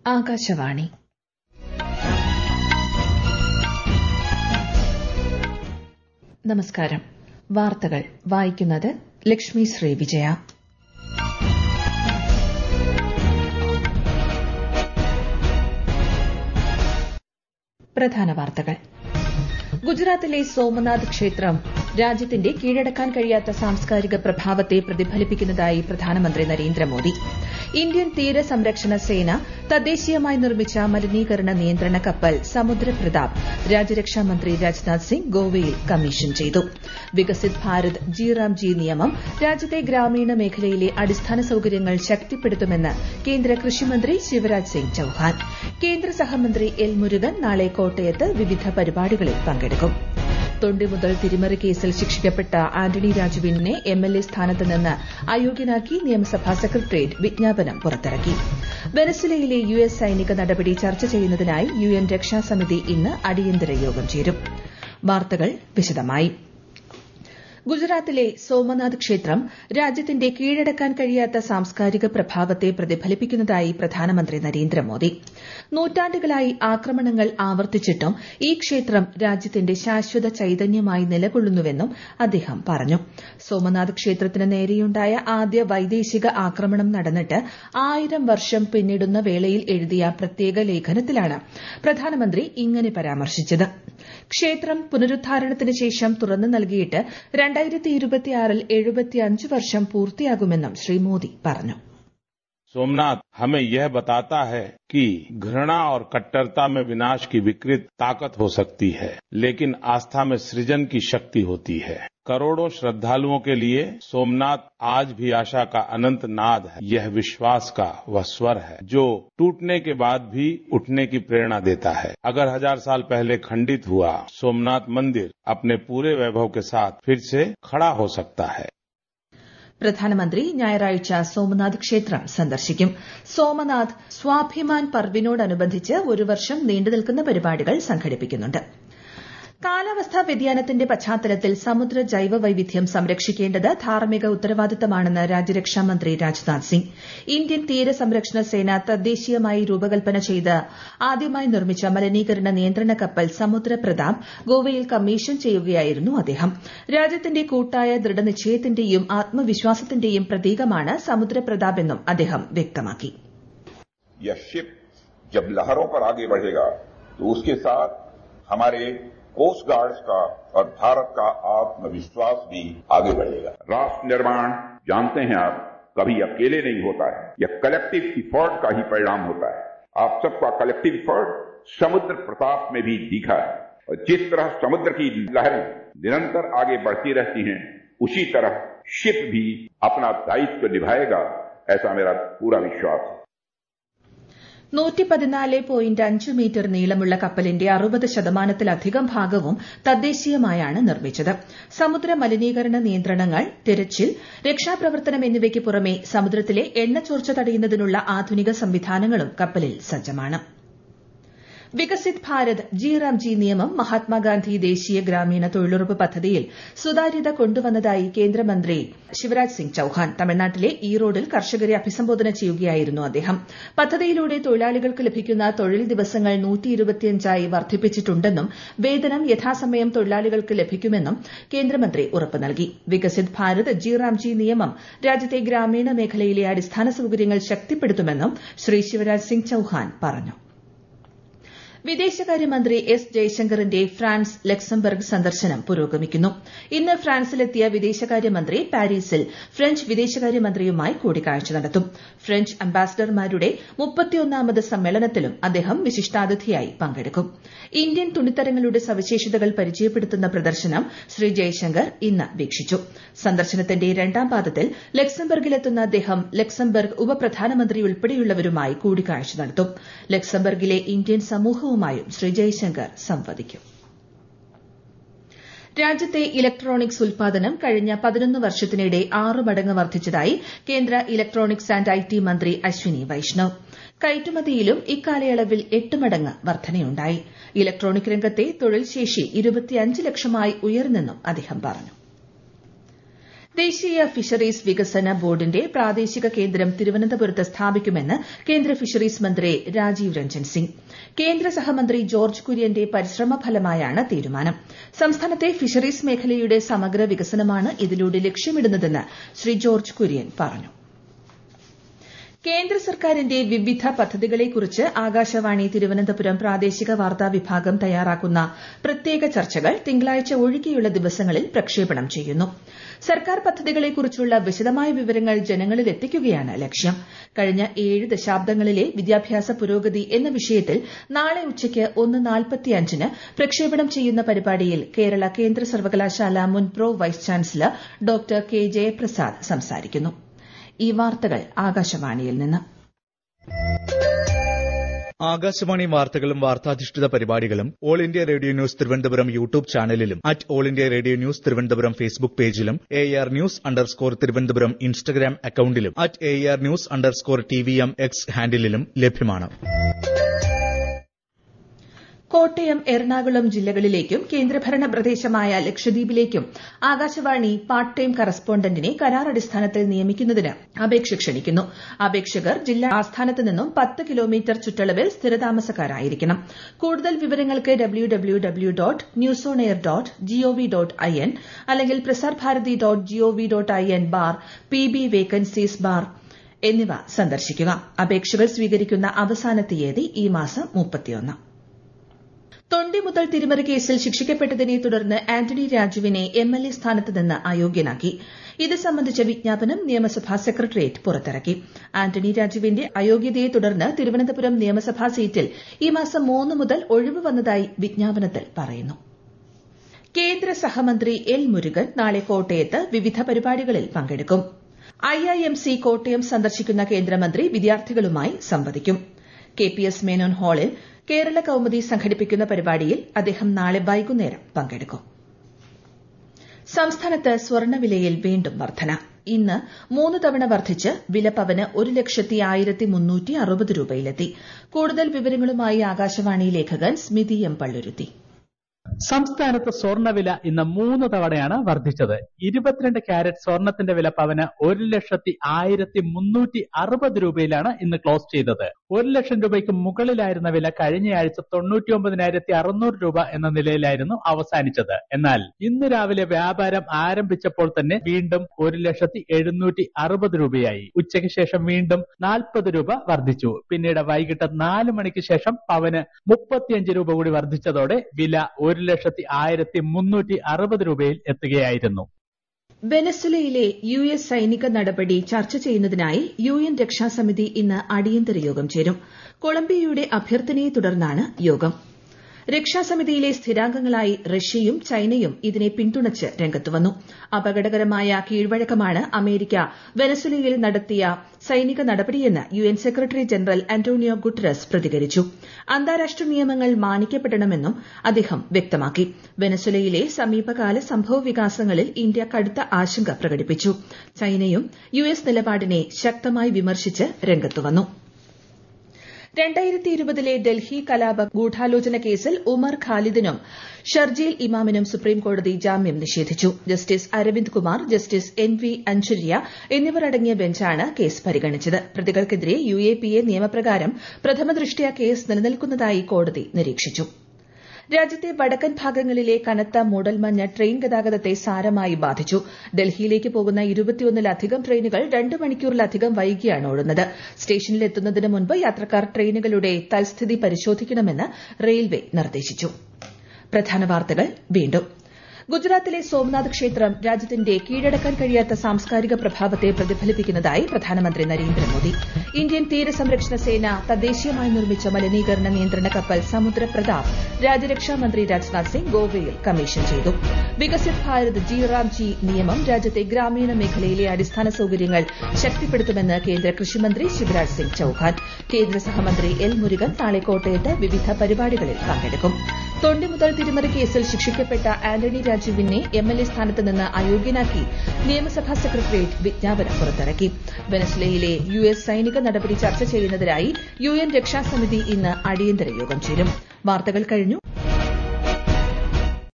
ആകാശവാണി നമസ്കാരം വാർത്തകൾ വായിക്കുന്നത് ലക്ഷ്മി ശ്രീ വിജയ പ്രധാന വാർത്തകൾ ഗുജറാത്തിലെ സോമനാഥ് ക്ഷേത്രം രാജ്യത്തിന്റെ കീഴടക്കാൻ കഴിയാത്ത സാംസ്കാരിക പ്രഭാവത്തെ പ്രതിഫലിപ്പിക്കുന്നതായി പ്രധാനമന്ത്രി നരേന്ദ്രമോദി ഇന്ത്യൻ തീരസംരക്ഷണ സേന തദ്ദേശീയമായി നിർമ്മിച്ച മലിനീകരണ നിയന്ത്രണ കപ്പൽ സമുദ്രപ്രതാപ് രാജ്യരക്ഷാമന്ത്രി രാജ്നാഥ് സിംഗ് ഗോവയിൽ കമ്മീഷൻ ചെയ്തു വികസിത് ഭാരത് ജി റാംജി നിയമം രാജ്യത്തെ ഗ്രാമീണ മേഖലയിലെ അടിസ്ഥാന സൌകര്യങ്ങൾ ശക്തിപ്പെടുത്തുമെന്ന് കേന്ദ്ര കൃഷിമന്ത്രി ശിവരാജ് സിംഗ് ചൌഹാൻ കേന്ദ്ര സഹമന്ത്രി എൽ മുരുകൻ നാളെ കോട്ടയത്ത് വിവിധ പരിപാടികളിൽ പങ്കെടുക്കും തൊണ്ടി മുതൽ തിരിമറി കേസിൽ ശിക്ഷിക്കപ്പെട്ട ആന്റണി രാജുവിനെ എംഎൽഎ സ്ഥാനത്ത് നിന്ന് അയോഗ്യനാക്കി നിയമസഭാ സെക്രട്ടേറിയറ്റ് വിജ്ഞാപനം പുറത്തിറക്കി വെനസ്വലയിലെ യു എസ് സൈനിക നടപടി ചർച്ച ചെയ്യുന്നതിനായി യു എൻ രക്ഷാസമിതി ഇന്ന് അടിയന്തര യോഗം ചേരും വാർത്തകൾ വിശദമായി ഗുജറാത്തിലെ സോമനാഥ് ക്ഷേത്രം രാജ്യത്തിന്റെ കീഴടക്കാൻ കഴിയാത്ത സാംസ്കാരിക പ്രഭാവത്തെ പ്രതിഫലിപ്പിക്കുന്നതായി പ്രധാനമന്ത്രി നരേന്ദ്രമോദി നൂറ്റാണ്ടുകളായി ആക്രമണങ്ങൾ ആവർത്തിച്ചിട്ടും ഈ ക്ഷേത്രം രാജ്യത്തിന്റെ ശാശ്വത ചൈതന്യമായി നിലകൊള്ളുന്നുവെന്നും അദ്ദേഹം പറഞ്ഞു സോമനാഥ് ക്ഷേത്രത്തിന് നേരെയുണ്ടായ ആദ്യ വൈദേശിക ആക്രമണം നടന്നിട്ട് ആയിരം വർഷം പിന്നിടുന്ന വേളയിൽ എഴുതിയ പ്രത്യേക ലേഖനത്തിലാണ് പ്രധാനമന്ത്രി ഇങ്ങനെ പരാമർശിച്ചത് ക്ഷേത്രം പുനരുദ്ധാരണത്തിന് ശേഷം തുറന്നു നൽകിയിട്ട് രണ്ടായിരത്തി ഇരുപത്തിയാറിൽ എഴുപത്തിയഞ്ച് വർഷം പൂർത്തിയാകുമെന്നും ശ്രീ മോദി പറഞ്ഞു सोमनाथ हमें यह बताता है कि घृणा और कट्टरता में विनाश की विकृत ताकत हो सकती है लेकिन आस्था में सृजन की शक्ति होती है करोड़ों श्रद्धालुओं के लिए सोमनाथ आज भी आशा का अनंत नाद है यह विश्वास का वह स्वर है जो टूटने के बाद भी उठने की प्रेरणा देता है अगर हजार साल पहले खंडित हुआ सोमनाथ मंदिर अपने पूरे वैभव के साथ फिर से खड़ा हो सकता है പ്രധാനമന്ത്രി ഞായറാഴ്ച സോമനാഥ് ക്ഷേത്രം സന്ദർശിക്കും സോമനാഥ് സ്വാഭിമാൻ പർവിനോടനുബന്ധിച്ച് ഒരു വർഷം നീണ്ടുനിൽക്കുന്ന പരിപാടികൾ സംഘടിപ്പിക്കുന്നുണ്ട് കാലാവസ്ഥാ വ്യതിയാനത്തിന്റെ പശ്ചാത്തലത്തിൽ സമുദ്ര ജൈവ വൈവിധ്യം സംരക്ഷിക്കേണ്ടത് ധാർമ്മിക ഉത്തരവാദിത്തമാണെന്ന് രാജ്യരക്ഷാമന്ത്രി രാജ്നാഥ് സിംഗ് ഇന്ത്യൻ തീരസംരക്ഷണ സേന തദ്ദേശീയമായി രൂപകൽപ്പന ചെയ്ത് ആദ്യമായി നിർമ്മിച്ച മലിനീകരണ നിയന്ത്രണ കപ്പൽ സമുദ്രപ്രതാപ് ഗോവയിൽ കമ്മീഷൻ ചെയ്യുകയായിരുന്നു അദ്ദേഹം രാജ്യത്തിന്റെ കൂട്ടായ ദൃഢനിശ്ചയത്തിന്റെയും ആത്മവിശ്വാസത്തിന്റെയും പ്രതീകമാണ് സമുദ്രപ്രതാപ് എന്നും അദ്ദേഹം വ്യക്തമാക്കി यह शिप जब लहरों पर आगे बढ़ेगा तो उसके साथ हमारे कोस्ट गार्ड्स का और भारत का आत्मविश्वास भी आगे बढ़ेगा राष्ट्र निर्माण जानते हैं आप कभी अकेले नहीं होता है यह कलेक्टिव इफर्ट का ही परिणाम होता है आप सबका कलेक्टिव इफर्ट समुद्र प्रताप में भी दिखा है और जिस तरह समुद्र की लहरें निरंतर आगे बढ़ती रहती हैं उसी तरह शिप भी अपना दायित्व निभाएगा ऐसा मेरा पूरा विश्वास है നൂറ്റി പതിനാല് പോയിന്റ് അഞ്ച് മീറ്റർ നീളമുള്ള കപ്പലിന്റെ അറുപത് ശതമാനത്തിലധികം ഭാഗവും തദ്ദേശീയമായാണ് നിർമ്മിച്ചത് സമുദ്ര മലിനീകരണ നിയന്ത്രണങ്ങൾ തിരച്ചിൽ രക്ഷാപ്രവർത്തനം എന്നിവയ്ക്ക് പുറമെ സമുദ്രത്തിലെ എണ്ണച്ചോർച്ച തടയുന്നതിനുള്ള ആധുനിക സംവിധാനങ്ങളും കപ്പലിൽ സജ്ജമാണ് വികസിത് ഭാരത് ജി റാംജി നിയമം മഹാത്മാഗാന്ധി ദേശീയ ഗ്രാമീണ തൊഴിലുറപ്പ് പദ്ധതിയിൽ സുതാര്യത കൊണ്ടുവന്നതായി കേന്ദ്രമന്ത്രി ശിവരാജ് സിംഗ് ചൌഹാൻ തമിഴ്നാട്ടിലെ ഈറോഡിൽ കർഷകരെ അഭിസംബോധന ചെയ്യുകയായിരുന്നു അദ്ദേഹം പദ്ധതിയിലൂടെ തൊഴിലാളികൾക്ക് ലഭിക്കുന്ന തൊഴിൽ ദിവസങ്ങൾ നൂറ്റിയിരുപത്തിയഞ്ചായി വർദ്ധിപ്പിച്ചിട്ടുണ്ടെന്നും വേതനം യഥാസമയം തൊഴിലാളികൾക്ക് ലഭിക്കുമെന്നും കേന്ദ്രമന്ത്രി ഉറപ്പ് നൽകി വികസിത് ഭാരത് ജി റാംജി നിയമം രാജ്യത്തെ ഗ്രാമീണ മേഖലയിലെ അടിസ്ഥാന സൌകര്യങ്ങൾ ശക്തിപ്പെടുത്തുമെന്നും ശ്രീ ശിവരാജ് സിംഗ് ചൌഹാൻ പറഞ്ഞു വിദേശകാര്യമന്ത്രി എസ് ജയശങ്കറിന്റെ ഫ്രാൻസ് ലക്സംബർഗ് സന്ദർശനം പുരോഗമിക്കുന്നു ഇന്ന് ഫ്രാൻസിലെത്തിയ വിദേശകാര്യമന്ത്രി പാരീസിൽ ഫ്രഞ്ച് വിദേശകാര്യമന്ത്രിയുമായി കൂടിക്കാഴ്ച നടത്തും ഫ്രഞ്ച് അംബാസഡർമാരുടെ മുപ്പത്തിയൊന്നാമത് സമ്മേളനത്തിലും അദ്ദേഹം വിശിഷ്ടാതിഥിയായി പങ്കെടുക്കും ഇന്ത്യൻ തുണിത്തരങ്ങളുടെ സവിശേഷതകൾ പരിചയപ്പെടുത്തുന്ന പ്രദർശനം ശ്രീ ജയശങ്കർ ഇന്ന് വീക്ഷിച്ചു സന്ദർശനത്തിന്റെ രണ്ടാം പാദത്തിൽ ലക്സംബർഗിലെത്തുന്ന അദ്ദേഹം ലക്സംബർഗ് ഉപപ്രധാനമന്ത്രി ഉൾപ്പെടെയുള്ളവരുമായി കൂടിക്കാഴ്ച നടത്തും ലക്സംബർഗിലെ ഇന്ത്യൻ സമൂഹവുമായും ശ്രീ ജയശങ്കർ സംവദിക്കും രാജ്യത്തെ ഇലക്ട്രോണിക്സ് ഉൽപാദനം കഴിഞ്ഞ പതിനൊന്ന് വർഷത്തിനിടെ ആറ് മടങ്ങ് വർദ്ധിച്ചതായി കേന്ദ്ര ഇലക്ട്രോണിക്സ് ആന്റ് ഐ ടി മന്ത്രി അശ്വിനി വൈഷ്ണവ് കയറ്റുമതിയിലും ഇക്കാലയളവിൽ എട്ട് മടങ്ങ് വർധനയുണ്ടായി ഇലക്ട്രോണിക് രംഗത്തെ തൊഴിൽ ശേഷി ഇരുപത്തിയഞ്ച് ലക്ഷമായി ഉയർന്നെന്നും അദ്ദേഹം പറഞ്ഞു ദേശീയ ഫിഷറീസ് വികസന ബോർഡിന്റെ പ്രാദേശിക കേന്ദ്രം തിരുവനന്തപുരത്ത് സ്ഥാപിക്കുമെന്ന് കേന്ദ്ര ഫിഷറീസ് മന്ത്രി രാജീവ് രഞ്ജൻ സിംഗ് കേന്ദ്ര സഹമന്ത്രി ജോർജ് കുര്യന്റെ പരിശ്രമ ഫലമായാണ് തീരുമാനം സംസ്ഥാനത്തെ ഫിഷറീസ് മേഖലയുടെ സമഗ്ര വികസനമാണ് ഇതിലൂടെ ലക്ഷ്യമിടുന്നതെന്ന് ശ്രീ ജോർജ് കുര്യൻ പറഞ്ഞു കേന്ദ്ര സർക്കാരിന്റെ വിവിധ പദ്ധതികളെക്കുറിച്ച് ആകാശവാണി തിരുവനന്തപുരം പ്രാദേശിക വാർത്താ വിഭാഗം തയ്യാറാക്കുന്ന പ്രത്യേക ചർച്ചകൾ തിങ്കളാഴ്ച ഒഴികെയുള്ള ദിവസങ്ങളിൽ പ്രക്ഷേപണം ചെയ്യുന്നു സർക്കാർ പദ്ധതികളെക്കുറിച്ചുള്ള വിശദമായ വിവരങ്ങൾ ജനങ്ങളിൽ എത്തിക്കുകയാണ് ലക്ഷ്യം കഴിഞ്ഞ ഏഴ് ദശാബ്ദങ്ങളിലെ വിദ്യാഭ്യാസ പുരോഗതി എന്ന വിഷയത്തിൽ നാളെ ഉച്ചയ്ക്ക് ഒന്ന് നാൽപ്പത്തിയഞ്ചിന് പ്രക്ഷേപണം ചെയ്യുന്ന പരിപാടിയിൽ കേരള കേന്ദ്ര സർവകലാശാല മുൻ pro vice chancellor doctor K Jayaprasad സംസാരിക്കുന്നു ഈ വാർത്തകൾ ആകാശവാണിയിൽ നിന്ന് ആകാശവാണി വാർത്തകളും വാർത്താധിഷ്ഠിത പരിപാടികളും All India Radio news Thiruvananthapuram YouTube ചാനലിലും at All India Radio news Thiruvananthapuram Facebook പേജിലും A R news underscore Thiruvananthapuram Instagram അക്കൌണ്ടിലും at A R news underscore T V M X ഹാൻഡിലും ലഭ്യമാണ് കോട്ടയം എറണാകുളം ജില്ലകളിലേക്കും കേന്ദ്രഭരണ പ്രദേശമായ ലക്ഷദ്വീപിലേക്കും ആകാശവാണി പാർട്ട് ടൈം കറസ്പോണ്ടന്റിനെ കരാർ അടിസ്ഥാനത്തിൽ നിയമിക്കുന്നതിന് അപേക്ഷ ക്ഷണിക്കുന്നു അപേക്ഷകർ ജില്ലാ ആസ്ഥാനത്ത് നിന്നും പത്ത് കിലോമീറ്റർ ചുറ്റളവിൽ സ്ഥിരതാമസക്കാരായിരിക്കണം കൂടുതൽ വിവരങ്ങൾക്ക് W W W dot news on air dot GOV dot I N അല്ലെങ്കിൽ Prasar Bharati dot GOV dot I N bar P B vacancies bar എന്നിവ സന്ദർശിക്കുക അപേക്ഷകൾ സ്വീകരിക്കുന്ന അവസാന തീയതി ഈ മാസം മുപ്പത്തിയൊന്ന് തൊണ്ടി മുതൽ തിരിമറി കേസിൽ ശിക്ഷിക്കപ്പെട്ടതിനെ തുടർന്ന് ആന്റണി രാജുവിനെ എം എൽ എ സ്ഥാനത്ത് നിന്ന് അയോഗ്യനാക്കി ഇത് സംബന്ധിച്ച വിജ്ഞാപനം നിയമസഭാ സെക്രട്ടേറിയറ്റ് പുറത്തിറക്കി ആന്റണി രാജുവിന്റെ അയോഗ്യതയെ തുടർന്ന് തിരുവനന്തപുരം നിയമസഭാ സീറ്റിൽ ഈ മാസം മൂന്ന് മുതൽ ഒഴിവ് വന്നതായി വിജ്ഞാപനത്തിൽ പറയുന്നു കേന്ദ്ര സഹമന്ത്രി എൽ മുരുകൻ നാളെ കോട്ടയത്ത് വിവിധ പരിപാടികളിൽ പങ്കെടുക്കും ഐഐഎംസി കോട്ടയം സന്ദർശിക്കുന്ന കേന്ദ്രമന്ത്രി വിദ്യാർത്ഥികളുമായി സംവദിക്കും കെ പി എസ് മേനോൻ ഹാളിൽ കേരള കൌമുദി സംഘടിപ്പിക്കുന്ന പരിപാടിയിൽ അദ്ദേഹം നാളെ വൈകുന്നേരം പങ്കെടുക്കും സംസ്ഥാനത്ത് സ്വർണ്ണവിലയിൽ വീണ്ടും വർധന ഇന്ന് മൂന്ന് തവണ വർദ്ധിച്ച് വില പവന് ഒരു ലക്ഷത്തി ആയിരത്തി മുന്നൂറ്റി അറുപത് രൂപയിലെത്തി കൂടുതൽ വിവരങ്ങളുമായി ആകാശവാണി ലേഖകൻ സ്മിതി എം പള്ളുരുത്തി സംസ്ഥാനത്ത് സ്വർണ്ണവില ഇന്ന് മൂന്ന് തവണയാണ് വർദ്ധിച്ചത് ഇരുപത്തിരണ്ട് ക്യാരറ്റ് സ്വർണത്തിന്റെ വില പവന് ഒരു ലക്ഷത്തി ആയിരത്തി മുന്നൂറ്റി അറുപത് രൂപയിലാണ് ഇന്ന് ക്ലോസ് ചെയ്തത് ഒരു ലക്ഷം രൂപയ്ക്ക് മുകളിലായിരുന്ന വില കഴിഞ്ഞയാഴ്ച തൊണ്ണൂറ്റി ഒമ്പതിനായിരത്തി അറുന്നൂറ് രൂപ എന്ന നിലയിലായിരുന്നു അവസാനിച്ചത് എന്നാൽ ഇന്ന് രാവിലെ വ്യാപാരം ആരംഭിച്ചപ്പോൾ തന്നെ വീണ്ടും ഒരു ലക്ഷത്തി എഴുന്നൂറ്റി അറുപത് രൂപയായി ഉച്ചയ്ക്ക് ശേഷം വീണ്ടും നാൽപ്പത് രൂപ വർദ്ധിച്ചു പിന്നീട് വൈകിട്ട് നാല് മണിക്ക് ശേഷം പവന് മുപ്പത്തിയഞ്ച് രൂപ കൂടി വർദ്ധിച്ചതോടെ വില ഒരു ലക്ഷത്തി ആയിരത്തി മുന്നൂറ്റി അറുപത് രൂപയിൽ എത്തുകയായിരുന്നു വെനസ്വലയിലെ യു എസ് സൈനിക നടപടി ചർച്ച ചെയ്യുന്നതിനായി യു എൻ രക്ഷാസമിതി ഇന്ന് അടിയന്തര യോഗം ചേരും കൊളംബിയയുടെ അഭ്യർത്ഥനയെ തുടർന്നാണ് യോഗം രക്ഷാസമിതിയിലെ സ്ഥിരാംഗങ്ങളായി റഷ്യയും ചൈനയും ഇതിനെ പിന്തുണച്ച് രംഗത്തുവന്നു അപകടകരമായ കീഴ്വഴക്കമാണ് അമേരിക്ക വെനസ്വലയിൽ നടത്തിയ സൈനിക നടപടിയെന്ന് U N secretary general Antonio Guterres പ്രതികരിച്ചു അന്താരാഷ്ട്ര നിയമങ്ങൾ മാനിക്കപ്പെടണമെന്നും അദ്ദേഹം വ്യക്തമാക്കി വെനസ്വലയിലെ സമീപകാല സംഭവ വികാസങ്ങളിൽ ഇന്ത്യ കടുത്ത ആശങ്ക പ്രകടിപ്പിച്ചു ചൈനയും യു എസ് നിലപാടിനെ ശക്തമായി വിമർശിച്ച് രംഗത്തുവന്നു രണ്ടായിരത്തി ഇരുപതിലെ ഡൽഹി കലാപ ഗൂഢാലോചന കേസിൽ ഉമർ ഖാലിദിനും ഷർജീൽ ഇമാമിനും സുപ്രീംകോടതി ജാമ്യം നിഷേധിച്ചു justice Aravind Kumar justice N V Anjaria എന്നിവർ അടങ്ങിയ ബെഞ്ചാണ് കേസ് പരിഗണിച്ചത് പ്രതികൾക്കെതിരെ യു എ പി എ നിയമപ്രകാരം പ്രഥമദൃഷ്ട്യാ കേസ് നിലനിൽക്കുന്നതായി കോടതി നിരീക്ഷിച്ചു രാജ്യത്തെ വടക്കൻ ഭാഗങ്ങളിലെ കനത്ത മൂടൽമഞ്ഞ് ട്രെയിൻ ഗതാഗതത്തെ സാരമായി ബാധിച്ചു ഡൽഹിയിലേക്ക് പോകുന്ന ഇരുപത്തിയൊന്നിലധികം ട്രെയിനുകൾ രണ്ട് മണിക്കൂറിലധികം വൈകിയാണ് ഓടുന്നത് സ്റ്റേഷനിൽ എത്തുന്നതിന് മുൻപ് യാത്രക്കാർ ട്രെയിനുകളുടെ തൽസ്ഥിതി പരിശോധിക്കണമെന്ന് റെയിൽവേ നിർദ്ദേശിച്ചു പ്രധാന വാർത്തകൾ വീണ്ടും ഗുജറാത്തിലെ സോംനാഥ് ക്ഷേത്രം രാജ്യത്തിന്റെ കീഴടക്കാൻ കഴിയാത്ത സാംസ്കാരിക പ്രഭാവത്തെ പ്രതിഫലിപ്പിക്കുന്നതായി പ്രധാനമന്ത്രി നരേന്ദ്രമോദി ഇന്ത്യൻ തീരസംരക്ഷണ സേന തദ്ദേശീയമായി നിർമ്മിച്ച മലിനീകരണ നിയന്ത്രണ കപ്പൽ സമുദ്രപ്രതാപ് രാജ്യരക്ഷാ മന്ത്രി രാജ്നാഥ് സിംഗ് ഗോവയിൽ കമ്മീഷൻ ചെയ്തു വികസിത് ഭാരത് ജി റാം ജി നിയമം രാജ്യത്തെ ഗ്രാമീണ മേഖലയിലെ അടിസ്ഥാന സൌകര്യങ്ങൾ ശക്തിപ്പെടുത്തുമെന്ന് കേന്ദ്ര കൃഷിമന്ത്രി ശിവരാജ് സിംഗ് ചൌഹാൻ കേന്ദ്ര സഹമന്ത്രി എൽ മുരുകൻ നാളെ കോട്ടയത്ത് വിവിധ പരിപാടികളിൽ പങ്കെടുക്കും തൊണ്ടി മുതൽ തിരിമറി കേസിൽ ശിക്ഷിക്കപ്പെട്ട ആന്റണി രാജുവിനെ എം എൽ എ സ്ഥാനത്ത് നിന്ന് അയോഗ്യനാക്കി നിയമസഭാ സെക്രട്ടേറിയറ്റ് വിജ്ഞാപനം പുറത്തിറക്കി വെനസ്വലയിലെ യു എസ് സൈനിക നടപടി ചർച്ച ചെയ്യുന്നതിനായി യു എൻ രക്ഷാസമിതി ഇന്ന് അടിയന്തര യോഗം ചേരും വാർത്തകൾ കഴിഞ്ഞു